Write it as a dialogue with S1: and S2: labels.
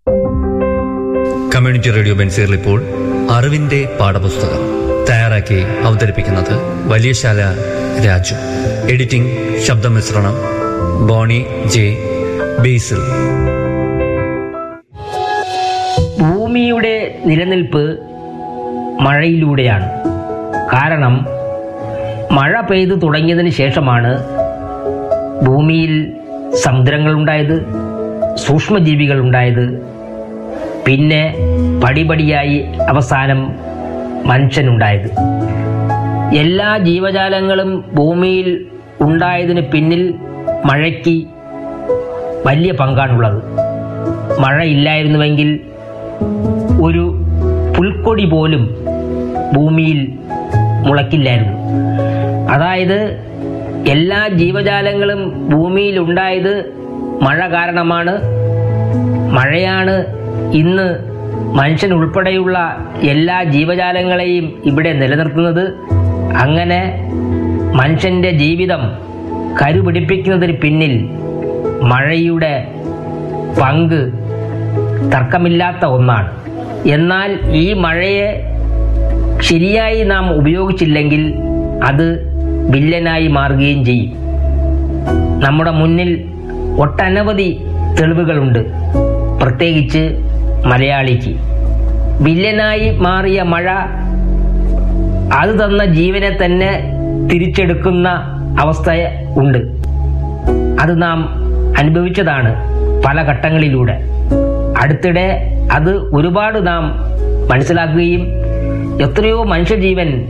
S1: community radio ബെൻസീറിൽ ഇപ്പോൾ അറിവിന്റെ പാഠപുസ്തകം തയ്യാറാക്കി അവതരിപ്പിക്കുന്നത് വലിയശാല രാജു എഡിറ്റിംഗ് ശബ്ദമിശ്രണം ബോണി ജെ ബേസിൽ
S2: ഭൂമിയുടെ നിലനിൽപ്പ് മഴയിലൂടെയാണ് കാരണം മഴ പെയ്തു തുടങ്ങിയതിന് ശേഷമാണ് ഭൂമിയിൽ സമുദ്രങ്ങൾ ഉണ്ടായത് സൂക്ഷ്മജീവികൾ ഉണ്ടായത് പിന്നെ പടിപടിയായി അവസാനം മനുഷ്യനുണ്ടായത് എല്ലാ ജീവജാലങ്ങളും ഭൂമിയിൽ ഉണ്ടായതിന് പിന്നിൽ മഴയ്ക്ക് വലിയ പങ്കാണുള്ളത് മഴ ഇല്ലായിരുന്നുവെങ്കിൽ ഒരു പുൽക്കൊടി പോലും ഭൂമിയിൽ മുളയ്ക്കില്ലായിരുന്നു അതായത് എല്ലാ ജീവജാലങ്ങളും ഭൂമിയിൽ ഉണ്ടായത് മഴ കാരണമാണ് മഴയാണ് ഇന്ന് മനുഷ്യൻ ഉൾപ്പെടെയുള്ള എല്ലാ ജീവജാലങ്ങളെയും ഇവിടെ നിലനിർത്തുന്നത് അങ്ങനെ മനുഷ്യന്റെ ജീവിതം കരുപിടിപ്പിക്കുന്നതിന് പിന്നിൽ മഴയുടെ പങ്ക് തർക്കമില്ലാത്ത ഒന്നാണ് എന്നാൽ ഈ മഴയെ ശരിയായി നാം ഉപയോഗിച്ചില്ലെങ്കിൽ അത് വില്ലനായി മാറുകയും ചെയ്യും നമ്മുടെ മുന്നിൽ ഒട്ടനവധി തെളിവുകളുണ്ട് പ്രത്യേകിച്ച് മലയാളിക്ക് വില്ലനായി മാറിയ മഴ അത് തന്ന ജീവനെ തന്നെ തിരിച്ചെടുക്കുന്ന അവസ്ഥ ഉണ്ട് അത് നാം അനുഭവിച്ചതാണ് പല ഘട്ടങ്ങളിലൂടെ അടുത്തിടെ അത് ഒരുപാട് നാം മനസ്സിലാക്കുകയും എത്രയോ മനുഷ്യജീവൻ